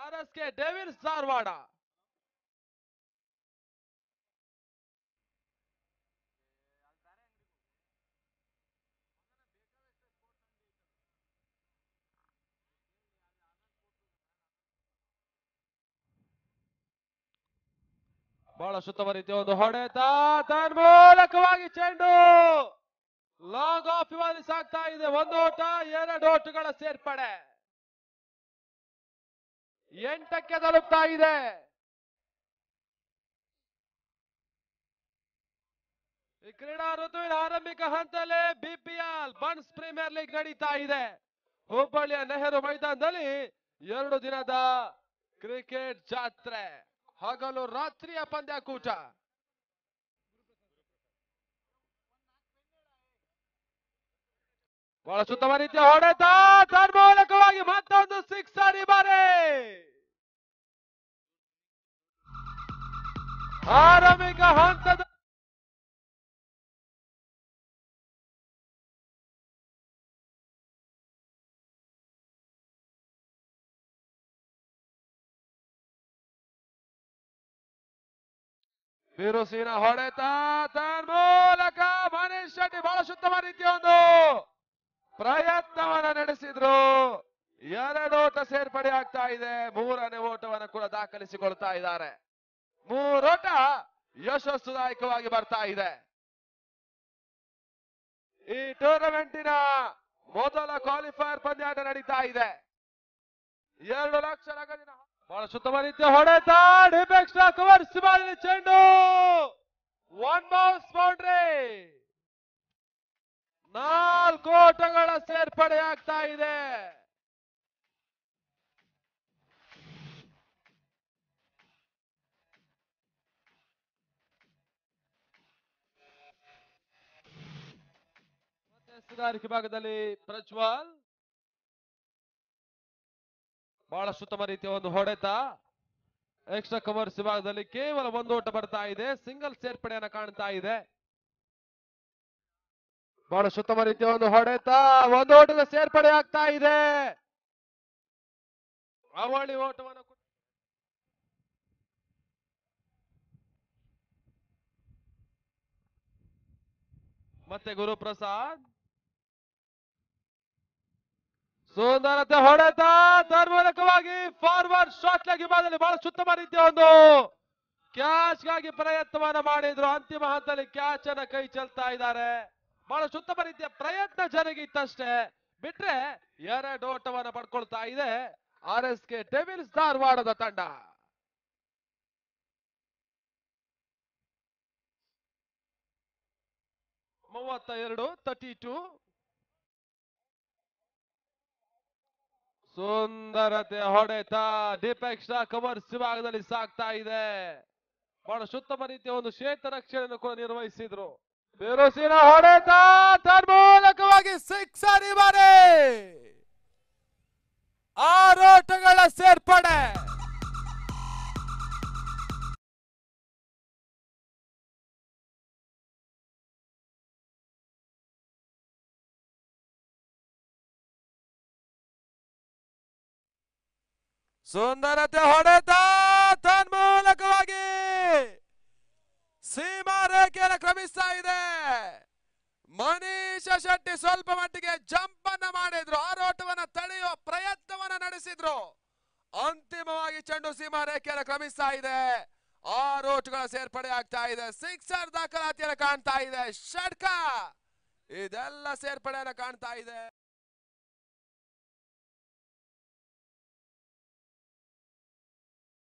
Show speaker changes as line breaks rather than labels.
R S K Davids Dharwad ಬಹಳ ಉತ್ತಮ ರೀತಿಯ ಒಂದು ಹೊಡೆತ ತನ್ಮೂಲಕವಾಗಿ ಚೆಂಡು ಲಾಂಗ್ ಆಫ್ ಇವಲ್ಲಿ ಸಾಗ್ತಾ ಇದೆ ಒಂದು ಓಟ ಎರಡು ಓಟಗಳ ಸೇರ್ಪಡೆ ಎಂಟಕ್ಕೆ ತಲುಪ್ತಾ ಇದೆ ಈ ಕ್ರೀಡಾ ಋತುವಿನ ಆರಂಭಿಕ ಹಂತದಲ್ಲಿ ಬಿಪಿಎಲ್ ಬನ್ಸ್ ಪ್ರೀಮಿಯರ್ ಲೀಗ್ ನಡೀತಾ ಇದೆ ಹುಬ್ಬಳ್ಳಿಯ ನೆಹರು ಮೈದಾನದಲ್ಲಿ ಎರಡು ದಿನದ ಕ್ರಿಕೆಟ್ ಜಾತ್ರೆ ಹಗಲು ರಾತ್ರಿಯ ಪಂದ್ಯಾಕೂಟ ಬಹಳ ಉತ್ತಮ ರೀತಿಯ ಹೊಡೆತ ತನ್ಮೂಲಕವಾಗಿ ಮತ್ತೊಂದು ಸಿಕ್ಸರ್ ಈ ಬಾರಿ ಆರಂಭಿಕ ಹಂತದ ಬಿರುಸಿನ ಹೊಡೆತ ತನ್ಮೂಲಕ ಮನೀಶ್ ಶೆಟ್ಟಿ ಬಹಳ ಉತ್ತಮ ರೀತಿಯ ಒಂದು ಪ್ರಯತ್ನವನ್ನ ನಡೆಸಿದ್ರು ಎರಡು ಓಟ ಸೇರ್ಪಡೆ ಆಗ್ತಾ ಇದೆ ಮೂರನೇ ಓಟವನ್ನು ಕೂಡ ದಾಖಲಿಸಿಕೊಳ್ತಾ ಇದ್ದಾರೆ ಮೂರೋಟ ಯಶಸ್ಸುದಾಯಕವಾಗಿ ಬರ್ತಾ ಇದೆ ಈ ಟೂರ್ನಮೆಂಟಿನ ಮೊದಲ ಕ್ವಾಲಿಫೈಯರ್ ಪಂದ್ಯಾಟ ನಡೀತಾ ಇದೆ ಎರಡು ಲಕ್ಷ ನಗದಿನ ಬಹಳ ಉತ್ತಮ ರೀತಿಯ ಹೊಡೆತ ಡಿಪ್ ಎಕ್ಸ್ಟ್ರಾ ಕವರ್ ಸಿಮಾಲಿ ಚೆಂಡು ಒನ್ ಬೌನ್ಸ್ ಬೌಂಡ್ರಿ ನಾಲ್ಕು ಓಟಗಳ ಸೇರ್ಪಡೆ ಆಗ್ತಾ ಇದೆ ಮತ್ತೆ ಸುಧಾರಿಕೆ ಭಾಗದಲ್ಲಿ ಪ್ರಜ್ವಲ್ ಬಹಳ ಉತ್ತಮ ರೀತಿಯ ಒಂದು ಹೊಡೆತ ಎಕ್ಸ್ಟ್ರಾ ಕವರ್ಸ್ ವಿಭಾಗದಲ್ಲಿ ಕೇವಲ ಒಂದು ಓಟ ಬರ್ತಾ ಇದೆ ಸಿಂಗಲ್ ಸೇರ್ಪಡೆಯನ್ನ ಕಾಣ್ತಾ ಇದೆ ಬಹಳ ಉತ್ತಮ ರೀತಿಯ ಒಂದು ಹೊಡೆತ ಒಂದು ಓಟದ ಸೇರ್ಪಡೆ ಆಗ್ತಾ ಇದೆ ಅವಳಿ ಓಟವನ್ನು ಕೊಟ್ಟು- ಮತ್ತೆ ಗುರುಪ್ರಸಾದ್ ಸುಂದರತೆ ಹೊಡೆತ ತನ್ಮೂಲಕವಾಗಿ ಫಾರ್ವರ್ಡ್ ಶಾಟ್ ಲೆಗ್ ವಿಭಾಗದಲ್ಲಿ ಬಹಳ ಉತ್ತಮ ರೀತಿಯ ಒಂದು ಕ್ಯಾಚ್ ಗಾಗಿ ಪ್ರಯತ್ನವನ್ನ ಮಾಡಿದ್ರು ಅಂತಿಮ ಹಂತದಲ್ಲಿ ಕ್ಯಾಚ್ ಅನ್ನ ಕೈ ಚೆಲ್ತಾ ಇದ್ದಾರೆ ಬಹಳ ಉತ್ತಮ ರೀತಿಯ ಪ್ರಯತ್ನ ಜರುಗಿತ್ತಷ್ಟೇ ಬಿಟ್ರೆ ಎರಡು ಓಟವನ್ನ ಪಡ್ಕೊಳ್ತಾ ಇದೆ ಆರ್ ಎಸ್ ಕೆ ಡೆವಿಲ್ಸ್ ಧಾರವಾಡದ ತಂಡ ಮೂವತ್ತ ಎರಡು ತರ್ಟಿ ಟು ಸುಂದರತೆ ಹೊಡೆತ ಡಿಪ್ ಎಕ್ಸ್ಟ್ರಾ ಕವರ್ಸ್ ವಿಭಾಗದಲ್ಲಿ ಸಾಗ್ತಾ ಇದೆ ಬಹಳ ಉತ್ತಮ ರೀತಿಯ ಒಂದು ಕ್ಷೇತ್ರ ರಕ್ಷಣೆಯನ್ನು ಕೂಡ ನಿರ್ವಹಿಸಿದ್ರು ಬಿರುಸಿನ ಹೊಡೆತ ತನ್ಮೂಲಕವಾಗಿ ಸಿಕ್ಸರ್ ಈ ಬಾರಿ ಆರೋಟಗಳ ಸೇರ್ಪಡೆ ಸುಂದರತೆ ಹೊಡೆತ ತನ್ಮೂಲಕವಾಗಿ ಸೀಮಾ ರೇಖೆಯನ್ನು ಕ್ರಮಿಸ್ತಾ ಇದೆ ಮನೀಶ ಶೆಟ್ಟಿ ಸ್ವಲ್ಪ ಮಟ್ಟಿಗೆ ಜಂಪ್ ಅನ್ನ ಮಾಡಿದ್ರು ಆರೋಟವನ್ನ ತಡೆಯುವ ಪ್ರಯತ್ನವನ್ನ ನಡೆಸಿದ್ರು ಅಂತಿಮವಾಗಿ ಚೆಂಡು ಸೀಮಾ ರೇಖೆಯನ್ನು ಕ್ರಮಿಸ್ತಾ ಇದೆ ಆರೋಟಗಳ ಸೇರ್ಪಡೆ ಆಗ್ತಾ ಇದೆ ಸಿಕ್ಸರ್ ದಾಖಲಾತಿಯನ್ನು ಕಾಣ್ತಾ ಇದೆ ಷಟ್ಕ ಇದೆಲ್ಲ ಸೇರ್ಪಡೆಯನ್ನು ಕಾಣ್ತಾ ಇದೆ